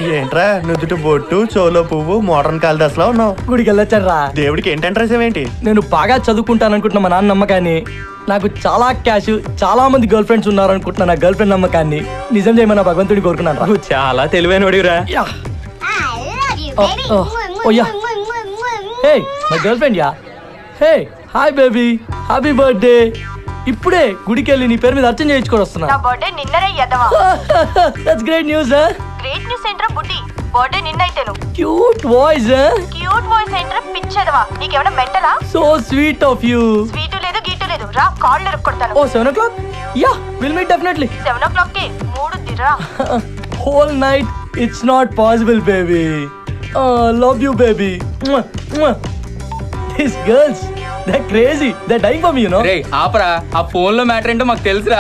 ఏంట్రా నుదుటి బొట్టు చోలో పువ్వు మోడర్న్ కాళిదాస్లో ఉన్నావు గుడికి వెళ్ళొచ్చాను రా దేవుడికి ఏంటంటే ఏంటి నేను బాగా చదువుకుంటాను అనుకుంటున్న మా నాన్న నమ్మకాన్ని నాకు చాలా క్యాష్ చాలా మంది గర్ల్ ఫ్రెండ్స్ ఉన్నారు అనుకుంటున్నా నా గర్ల్ ఫ్రెండ్ నమ్మకాన్ని నిజం చేయమని నా భగవంతుడి కోరుకున్నాను రా. నువ్వు చాలా తెలివైన వాడివిరా yeah I love you, Oh, baby. oh, oh, yeah. Hey my girlfriend yeah hey hi baby happy birthday ఇప్పుడే గుడికి వెళ్ళి నీ పేరు మీద అర్చన చేయించుకొని వస్తున్నా నా బర్త్డే నిన్ననే ఎదవా that's great news great news ఏంట్రా బుడ్డి బర్త్డే నిన్నైతేను క్యూట్ వాయిస్ క్యూట్ వాయిస్ ఏంట్రా పిచ్చెదవా నీకేమైనా మెంటలా so sweet of you sweet లేదు గీటు లేదు రా కాళ్ళు ఎరుక్కొడతాను oh seven o'clock yeah will meet definitely seven o'clock కి మూడు దిరా whole night it's not possible baby uh, love you baby Mwah, mwah. these girls they're crazy they're dying for me you know రే ఆపరా ఆ phone లో matter ఏంటో మాకు తెలుసురా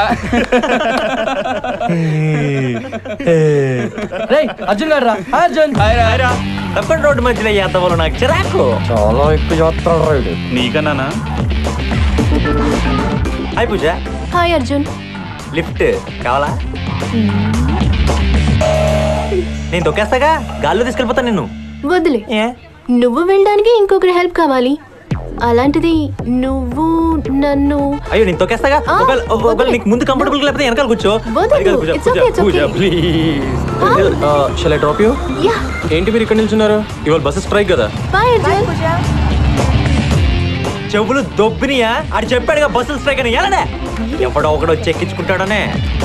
రేయ్ అర్జున్ గారు రా హాయ్ అర్జున్ తప్పని రోడ్డు మధ్యలో ఎద్దవలు నాకు చిరాకు చాలా ఎక్కువ చేస్తున్నాడు రైడు నీకన్నానా hi Pooja hi Arjun lift కావాలా నేను తొక్కేస్తాగా గాల్లో తీసుకెళ్ళిపోతా నిన్ను వదిలే ఏ నువ్వు వెళ్ళడానికి ఇంకొకరి హెల్ప్ కావాలి అలాంటిది నువ్వు నన్ను అయ్యో నేను తొక్కేస్తాగా ఆ, ఒకవేళ ఒకవేళ వదిలే. నీకు ముందు కంఫర్టబుల్ లేకపోతే వెనకాల కూర్చో వదలు. అది కాదు Pooja, It's Pooja, okay, it's Pooja, okay. please. Shall I drop you yeah ఏంటి మీరు ఇక్కడ నిల్చున్నారు ఇవాళ బస్సు స్ట్రైక్ కదా బాయ్ అర్జున్ చెవులు దొబ్బినియా ఆడు చెప్పాడుగా బస్సులు స్ట్రైక్ అని ఎలానే ఎవడో ఒకడు వచ్చి ఎక్కించుకుంటాడనే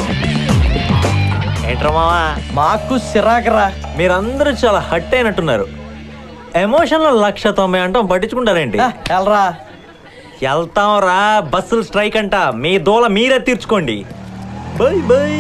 ఏంట్రా మావా మాకు సిరాకరా మీరందరూ చాలా హట్ అయినట్టున్నారు ఎమోషన్లో లక్ష తొంభై అంటాం పట్టించుకుంటారేంటి వెళ్ళరా వెళ్తాం రా బస్సులు స్ట్రైక్ అంట మీ దోల మీరే తీర్చుకోండి బై బై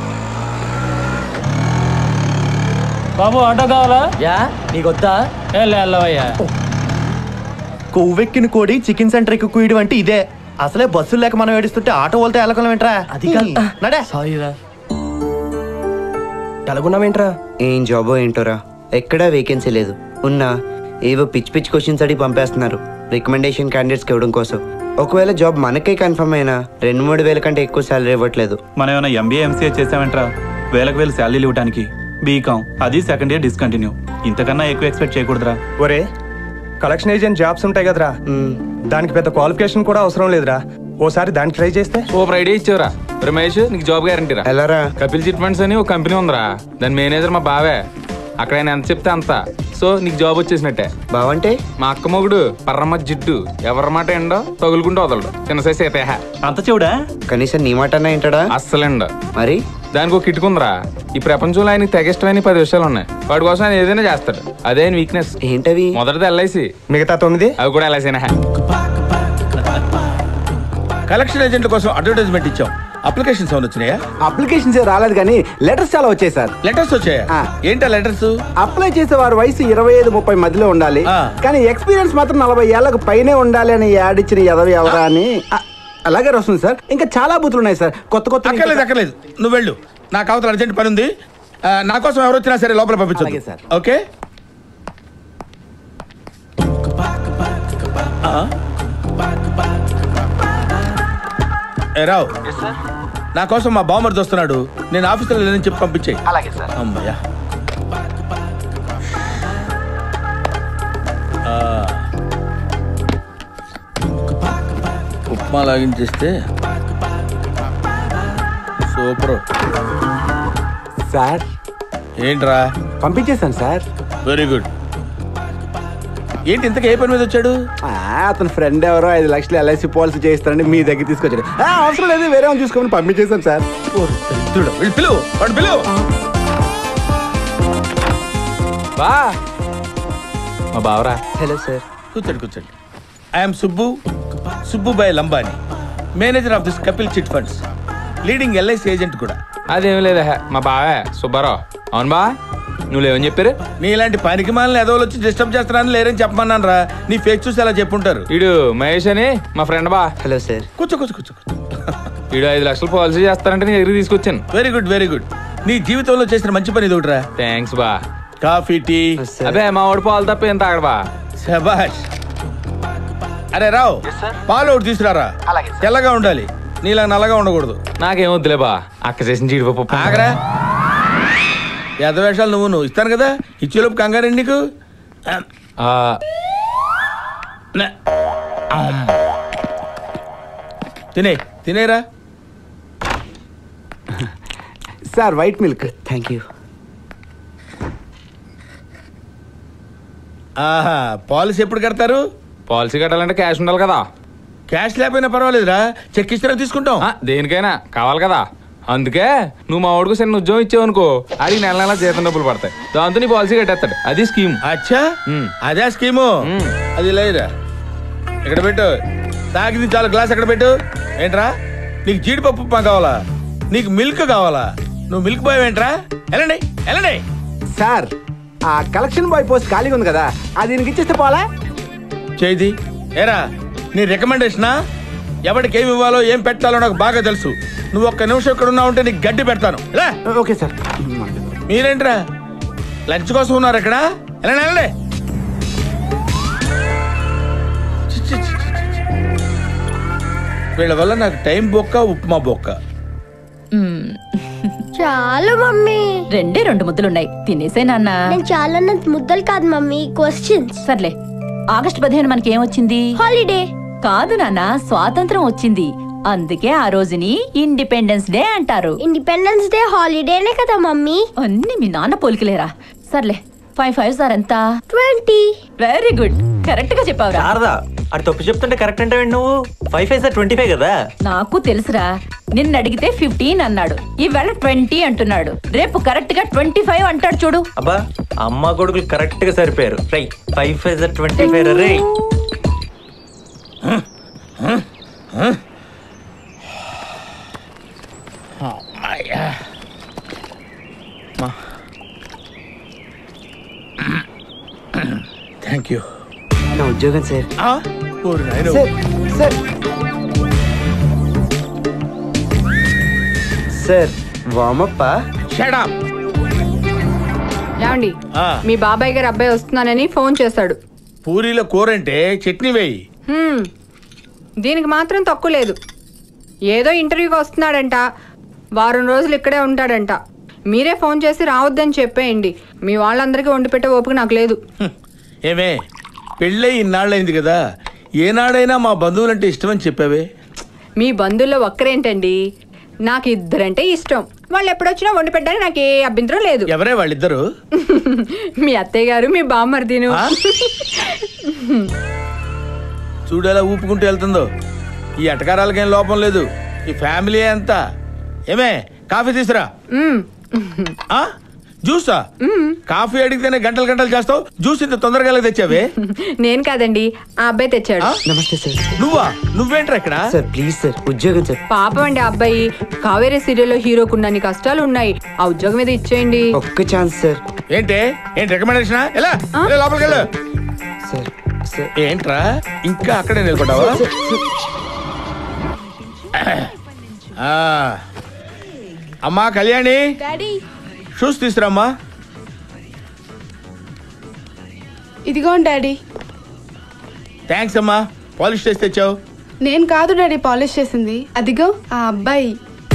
బాబు ఆటో కావాలా యా నీకు వద్దా వెళ్ళవయ్యా కొవ్వెక్కిన కోడి చికెన్ సెంటర్ ఎక్కువ కుయడం అంటే ఇదే అసలే బస్సులు లేక మనం ఏడుస్తుంటే ఆటో వాళ్ళతో వెళ్ళకలం ఏంట్రా అది కాదు. నడే సారీ రా ఎలాగున్నావేంట్రా ఏం జాబో ఏంటోరా ఎక్కడా వేకెన్సీ లేదు ఉన్నా ఏవో పిచ్చి పిచ్చి క్వశ్చన్స్ అడిగి పంపేస్తున్నారు రికమెండేషన్ క్యాండిడేట్స్కి ఇవ్వడం కోసం ఒకవేళ జాబ్ మనకే కన్ఫర్మ్ అయినా రెండు మూడు వేల కంటే ఎక్కువ శాలరీ ఇవ్వట్లేదు మనం ఏమైనా ఎంబీఏ ఎంసీఏ చేసామంట్రా వేలకు వేలు శాలరీలు ఇవ్వడానికి బీకాం అది సెకండ్ ఇయర్ డిస్కంటిన్యూ ఇంతకన్నా ఎక్కువ ఎక్స్పెక్ట్ చేయకూడదురా ఒరే కలెక్షన్ ఏజెంట్ జాబ్స్ ఉంటాయి కదరా దానికి పెద్ద క్వాలిఫికేషన్ కూడా అవసరం లేదురా ఓసారి దానికి ట్రై చేస్తే సూపర్ ఐడియా ఇచ్చావురా రమేష్ నీకు జాబ్ గ్యారంటీ రా ఎలారా కపిల్ చిట్ ఫండ్స్ అని ఒక కంపెనీ ఉందిరా దాని మేనేజర్ మా బావే అక్కడ ఆయన ఎంత చెప్తే అంత సో నీకు జాబ్ వచ్చేసినట్టే బావంటే మా అక్క మొగుడు పర్రమ్మ జిడ్డు ఎవరి మాట ఎండో తగులుకుంటూ వదలడు చిన్న సైజ్ అయితే అంత చెవుడా కనీసం నీ మాట అన్నా ఏంటడా అస్సలండు మరి దానికి ఒక కిట్టుకుందిరా ఈ ప్రపంచంలో ఆయనకి తెగ ఇష్టమైన పది విషయాలు ఉన్నాయి వాడి కోసం ఆయన ఏదైనా చేస్తాడు అదే ఆయన వీక్నెస్ ఏంటవి మొదటిది ఎల్ఐసి మిగతా తొమ్మిది అవి కూడా ఎల్ఐసినా కలెక్షన్ ఏజెంట్ల కోసం అడ్వర్టైజ్మెంట్ ఇచ్చాం అప్లికేషన్స్ ఏమైనా వచ్చినాయా అప్లికేషన్స్ రాలేదు కానీ లెటర్స్ చాలా వచ్చాయి సార్ లెటర్స్ వచ్చాయా ఆ. ఏంటా లెటర్స్ అప్లై చేసే వారి వయసు ఇరవై ఐదు ముప్పై మధ్యలో ఉండాలి ఆ. కానీ ఎక్స్పీరియన్స్ మాత్రం నలభై ఏళ్లకు పైనే ఉండాలి అని యాడ్ ఇచ్చిన ఎదవి ఎవరా అని ఆ, అలాగే వస్తుంది సార్ ఇంకా చాలా బూతులు ఉన్నాయి సార్ కొత్త కొత్త అక్కర్లేదు అక్కర్లేదు నువ్వు వెళ్ళు నాకు అవతల అర్జెంట్ పని ఉంది ఆ, నా కోసం ఎవరు వచ్చినా సరే లోపల అలాగే పంపించు సార్. ఓకే ఆ? ఏ రావు నా కోసం మా బామ్మర్ది వస్తున్నాడు నేను ఆఫీసులో లేదని చెప్పి పంపించేయి అలాగే సార్ అమ్మయ్యా ఆ. ఉప్మా లాగించేస్తే సూపర్ సార్ ఏంట్రా పంపించేశాను సార్ వెరీ గుడ్ ఏంటి ఇంతకు ఏ పని మీద వచ్చాడు ఆ, అతని ఫ్రెండ్ ఎవరో ఐదు లక్షలు ఎల్ఐసి పాలసీ చేయిస్తారని మీ దగ్గర తీసుకొచ్చాడు ఆ, అవసరం లేదు వేరే వాళ్ళని చూసుకోమని పంపించేశాను సార్ చూడు వీళ్ళు పిలువు వాడు పిలువు బా మా బావరా హలో సార్ కూర్చోండి కూర్చోండి ఐఎమ్ సుబ్బు సుబ్బుబాయ్ Lambani manager of this Kapil chit funds leading LIC agent కూడా అదేం లేదా మా బావే సుబ్బారావు అవును బా నువ్వు లేవని చెప్పారు నీ ఇలాంటి పనికి మాలని ఎదవలు వచ్చి డిస్టర్బ్ చేస్తున్నాను లేరని చెప్పమన్నాను రా నీ ఫేస్ చూసి అలా చెప్పుంటారు వీడు మహేష్ అని మా ఫ్రెండ్ బా హలో సార్ కూర్చో కూర్చో కూర్చో వీడు ఐదు లక్షలు పాలసీ చేస్తారంటే నేను ఎగిరి తీసుకొచ్చాను వెరీ గుడ్ వెరీ గుడ్ నీ జీవితంలో చేసిన మంచి పని ఇది ఒకటిరా థ్యాంక్స్ బా కాఫీ టీ అదే మా వాడు పాలు తప్ప ఏం తాగడు బా శబాష్ అరే రావు పాలు ఒకటి తీసుకురారా తెల్లగా ఉండాలి నీలా నల్లగా ఉండకూడదు నాకేం వద్దులే బా అక్క చేసిన జీడిపప్పు ఆగరా వేషాలు నువ్వు నువ్వు ఇస్తాను కదా ఇచ్చేలోపు కంగారండి నీకు ఆ, నే. అమ్. తినే తినేరా sir white milk thank you ఆహా పాలసీ ఎప్పుడు కడతారు పాలసీ కట్టాలంటే క్యాష్ ఉండాలి కదా క్యాష్ లేకపోయినా పర్వాలేదురా చెక్ ఇస్తే తీసుకుంటాం ఆ, దేనికైనా కావాలి కదా అందుకే నువ్వు మా వాడికి చిన్న ఉద్యోగం ఇచ్చావు అనుకో అది నెల నెల జీతం డబ్బులు పడతాయి దాంతో నీ పాలసీ కట్టేస్తాడు అది స్కీమ్ అచ్చా అదే స్కీము అది లేదురా ఇక్కడ పెట్టు తాగింది చాలు గ్లాస్ ఎక్కడ పెట్టు ఏంట్రా నీకు జీడిపప్పు ఉప్మా కావాలా నీకు మిల్క్ కావాలా నువ్వు మిల్క్ బాయ్ ఏంట్రా వెళ్ళండి వెళ్ళండి సార్ ఆ కలెక్షన్ బాయ్ పోస్ట్ ఖాళీగా ఉంది కదా అది దీనికి ఇచ్చేస్తే పోలా చేయి ఏరా నీ రికమెండేషనా ఎవరికి ఏమి ఇవ్వాలో ఏం పెట్టాలో నాకు బాగా తెలుసు నువ్వు ఒక్క నిమిషం ఇక్కడ ఉన్నావు ఉంటే నీకు గడ్డి పెడతాను రా ఓకే సార్ మీరేంట్రా లంచ్ కోసం ఉన్నారు ఇక్కడ వెళ్ళండి వెళ్ళండి చి, చి, చి, చి, చి. వీళ్ళ వల్ల నాకు టైం బొక్క ఉప్మా బొక్క చాలు మమ్మీ రెండే రెండు ముద్దలున్నాయి తినేసే నాన్న నేను చాలా ముద్దలు కాదు మమ్మీ క్వశ్చన్స్ సర్లే ఆగస్టు పదిహేను మనకి ఏమొచ్చింది హాలిడే కాదు నాన్న స్వాతంత్రం వచ్చింది అందుకే ఆ రోజుని ఇండిపెండెన్స్ డే అంటారు ఇండిపెండెన్స్ డే హాలిడేనే కదా మమ్మీ అన్ని మీ నాన్న పోలికలేరా సర్లే ఫైవ్ ఫైవ్ సార్ ఎంత ట్వంటీ వెరీ గుడ్ కరెక్ట్ గా చెప్పావురా శారదా అటు తప్పు చెప్తుంటే కరెక్ట్ అంటే నువ్వు five five sir twenty five కదా నాకు తెలుసురా నిన్న అడిగితే ఫిఫ్టీన్ అన్నాడు ఈవేళ ట్వంటీ అంటున్నాడు రేపు కరెక్ట్ గా ట్వంటీ ఫైవ్ అంటాడు చూడు అబ్బా అమ్మ కొడుకులు కరెక్ట్ గా సరిపోయారు రై five five sir twenty five రే అయ్యా థ్యాంక్ యూ నా ఉద్యోగం సార్ సార్ సార్ సార్ వామప్పా షడప్ ఏమండి మీ బాబాయ్ గారు అబ్బాయి వస్తున్నానని ఫోన్ చేశాడు పూరీలో కూర అంటే చట్నీ వేయి హ్మ్. దీనికి మాత్రం తక్కువ లేదు ఏదో ఇంటర్వ్యూకి వస్తున్నాడంట వారం రోజులు ఇక్కడే ఉంటాడంట మీరే ఫోన్ చేసి రావద్దని చెప్పేయండి మీ వాళ్ళందరికీ వండి పెట్టే ఓపిక నాకు లేదు ఏమే పెళ్ళై ఇన్నాళ్ళైంది కదా ఏనాడైనా మా బంధువులంటే ఇష్టమని చెప్పావే మీ బంధువుల్లో ఒక్కరేంటండి నాకు ఇద్దరంటే ఇష్టం వాళ్ళు ఎప్పుడొచ్చినా వండి పెట్టడానికి నాకు ఏ అభ్యంతరం లేదు ఎవరే వాళ్ళిద్దరు మీ అత్తయ్య గారు మీ బామ్మర్దిను చూడు ఎలా ఊపుకుంటూ వెళ్తుందో ఈ అటకారాలకేం లోపం లేదు ఈ ఫ్యామిలీ అంతా ఏమే కాఫీ తీసురా మ్మ్. ఆ? జ్యూసా కాఫీ అడిగితేనే గంటలు గంటలు చేస్తావు జ్యూస్ ఇంత తొందరగా ఎలా తెచ్చావే నేను కాదండి ఆ అబ్బాయి తెచ్చాడు నమస్తే సార్ నువ్వా నువ్వేంట్రా ఇక్కడ సార్ ప్లీజ్ సార్ ఉద్యోగం సార్ పాపం అండి ఆ అబ్బాయి కావేరీ సీరియల్లో హీరోకున్నన్ని కష్టాలు ఉన్నాయి ఆ ఉద్యోగం మీద ఇచ్చేయండి ఒక్క ఛాన్స్ సార్ ఏంటి ఏంటి రికమెండేషన్ ఎలా ఎలా లోపలికి వెళ్ళు సార్ సార్ ఏంట్రా ఇంకా అక్కడే నిలబడ్డావా ఆ. అమ్మా కళ్యాణి డాడీ షూస్ తీసుకురామ్మా ఇదిగోండి డాడీ థ్యాంక్స్ అమ్మా పాలిష్ చేసి తెచ్చావు నేను కాదు డాడీ పాలిష్ చేసింది అదిగో ఆ అబ్బాయి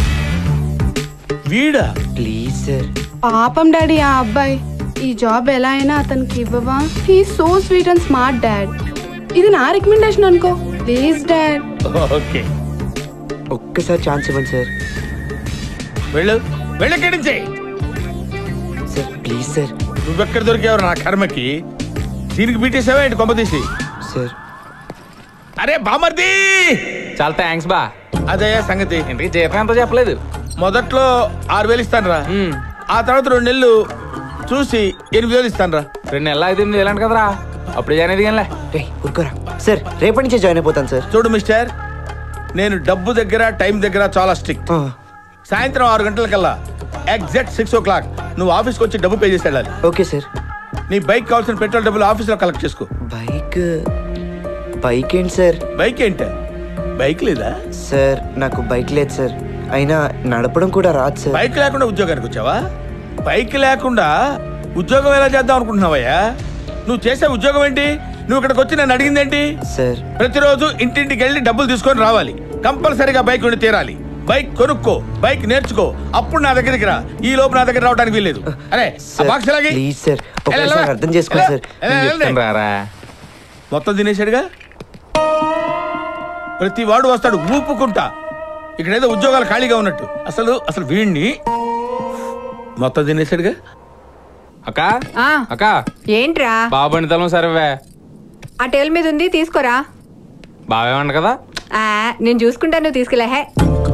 వీడా ప్లీజ్ సార్ పాపం డాడీ ఆ అబ్బాయి ఈ జాబ్ ఎలా అయినా అతనికి ఇవ్వవా he so sweet and smart dad ఇది నా రికమెండేషన్ అనుకో ప్లీజ్ డాడ్ ఓకే ఒక్కసారి ఛాన్స్ ఇవ్వండి సార్ వెళ్ళు వెళ్ళక్కడి నుంచి సార్ ప్లీజ్ సార్ నువ్వెక్కడ దొరికావు నా కర్మకి దీనికి బీటేసావా ఏంటి కొంప తీసి సార్ అరే బామర్ది చాలా థ్యాంక్స్ బా అదే సంగతి ఇంటికి జీతం ఎంతో చెప్పలేదు మొదట్లో ఆరు వేలు ఇస్తాను రా ఆ తర్వాత రెండు నెలలు చూసి ఎనిమిది వేలు ఇస్తాను రా రెండు నెలలు ఐదు ఎనిమిది వేలంట కదరా అప్పుడు జాయిన్ అయితే కానీ రే ఊరుకోరా సార్ రేపటి నుంచే జాయిన్ అయిపోతాను సార్ చూడు మిస్టర్ నేను డబ్బు దగ్గర టైం దగ్గర చాలా స్ట్రిక్ట్ సాయంత్రం ఆరు గంటలకల్లా ఎగ్జాక్ట్ సిక్స్ ఓ క్లాక్ నువ్వు ఆఫీస్కి వచ్చి డబ్బు పే చేసి వెళ్ళాలి ఓకే సార్ నీ బైక్ కావాల్సిన పెట్రోల్ డబ్బులు ఆఫీస్లో కలెక్ట్ చేసుకో బైక్ బైక్ ఏంటి సార్ బైక్ ఏంట బైక్ లేదా సార్ నాకు బైక్ లేదు సార్ అయినా నడపడం కూడా రాదు సార్ బైక్ లేకుండా ఉద్యోగానికి వచ్చావా బైక్ లేకుండా ఉద్యోగం ఎలా చేద్దాం అనుకుంటున్నావయ్యా నువ్వు చేసే ఉద్యోగం ఏంటి నువ్వు ఇక్కడికి వచ్చి నన్ను అడిగింది ఏంటి సార్ ప్రతిరోజు ఇంటింటికి వెళ్ళి డబ్బులు తీసుకొని రావాలి కంపల్సరీగా బైక్ ఉండి తీరాలి బైక్ కొనుక్కో బైక్ నేర్చుకో అప్పుడు నా దగ్గరికి రా ఈ లోపు నా దగ్గర రావడానికి వీల్లేదు అరే ఆ బాక్స్ ఎలాగే ప్లీజ్ సార్ ఒకసారి అర్థం చేసుకోండి సార్ రారా మొత్తం తినేసాడుగా ప్రతి వాడు వస్తాడు ఊపుకుంటా ఇక్కడ ఏదో ఉద్యోగాలు ఖాళీగా ఉన్నట్టు అసలు అసలు వీడిని మొత్తం తినేసాడుగా అక్క ఆ, అక్క ఏంట్రా బాబు తలం సరేవే ఆ టేల్ మీద ఉంది తీసుకోరా బావేమంట కదా ఆ, నేను చూసుకుంటాను నువ్వు తీసుకెళ్ళా హే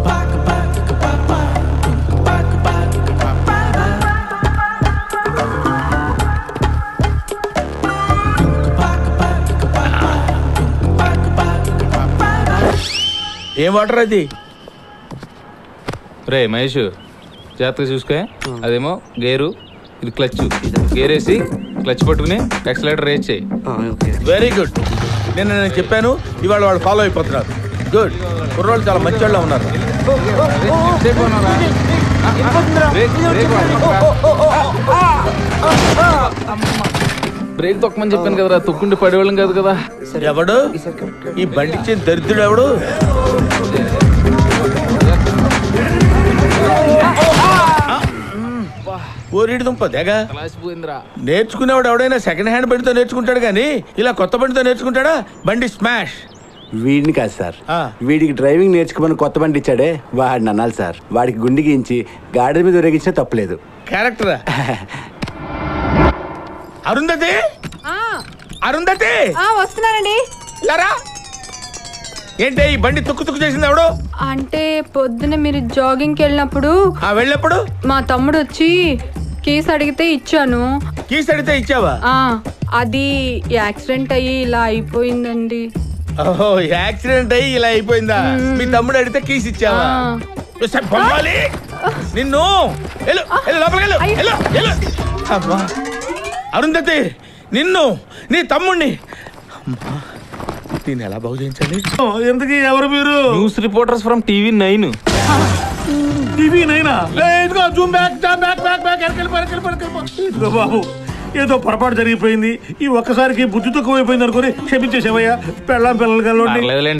ఏం వాటర్ అది రే మహేష్ జాగ్రత్తగా చూసుకో అదేమో గేరు ఇది క్లచ్ గేరేసి క్లచ్ పట్టుకుని ఎక్సలేటర్ రేస్ చేయి వెరీ గుడ్ నేను నేను చెప్పాను ఇవాళ వాళ్ళు ఫాలో అయిపోతున్నారు గుడ్ కుర్రోళ్ళు చాలా మంచి వాళ్ళు ఉన్నారు బ్రేక్ తొక్కమని చెప్పాను కదరా తొక్కుండి పడేవాళ్ళం కాదు కదా ఎవడు ఈ బండిచ్చిన దరిద్రుడు ఎవడు ఓరిడి దుంప తెగ పోయిందిరా నేర్చుకునేవాడు ఎవడైనా సెకండ్ హ్యాండ్ బండితో నేర్చుకుంటాడు కానీ ఇలా కొత్త బండితో నేర్చుకుంటాడా బండి స్మాష్ వీడిని కాదు సార్ వీడికి డ్రైవింగ్ నేర్చుకోమని కొత్త బండి ఇచ్చాడే వాడిని అనాలి సార్ వాడికి గుండి గీయించి గాడి మీద ఉరేగించినా తప్పలేదు క్యారెక్టర్ అరుంధతి అరుంధతి ఆ, వస్తున్నానండి లరా ఏంటి ఈ బండి తుక్కు తుక్కు చేసింది ఎవడు అంటే పొద్దున మీరు జాగింగ్కి వెళ్ళినప్పుడు ఆ వెళ్ళప్పుడు మా తమ్ముడు వచ్చి కీస్ అడిగితే ఇచ్చాను కీస్ అడిగితే ఇచ్చావా ఆ అది యాక్సిడెంట్ అయ్యి ఇలా అయిపోయిందండి ఓహో యాక్సిడెంట్ అయ్యి ఇలా అయిపోయిందా మీ తమ్ముడు అడిగితే కీస్ ఇచ్చావా ఉస్సే, బొమ్మాలి! నిన్ను వెళ్ళు, వెళ్ళు, లోపలికి వెళ్ళు, వెళ్ళు, వెళ్ళు. అమ్మా. అరుంధతి నిన్ను నీ తమ్ముణ్ణి అమ్మా, దీన్ని ఎలా బాగు చేయించాలి ఎందుకు ఎవరు మీరు news reporters from TV nine TV నైనా ఇదిగో zoom back back back back back వెనకెళ్ళిపో వెనకెళ్ళిపో వెనకెళ్ళిపో ఇదిగో బాబు ఏదో పొరపాటు జరిగిపోయింది ఈ ఒక్కసారికి బుద్ధి తక్కువైపోయింది అనుకుని క్షమించేసేవయ్యా పెళ్ళాం పిల్లలు కల్లోండి పర్లేదులేండి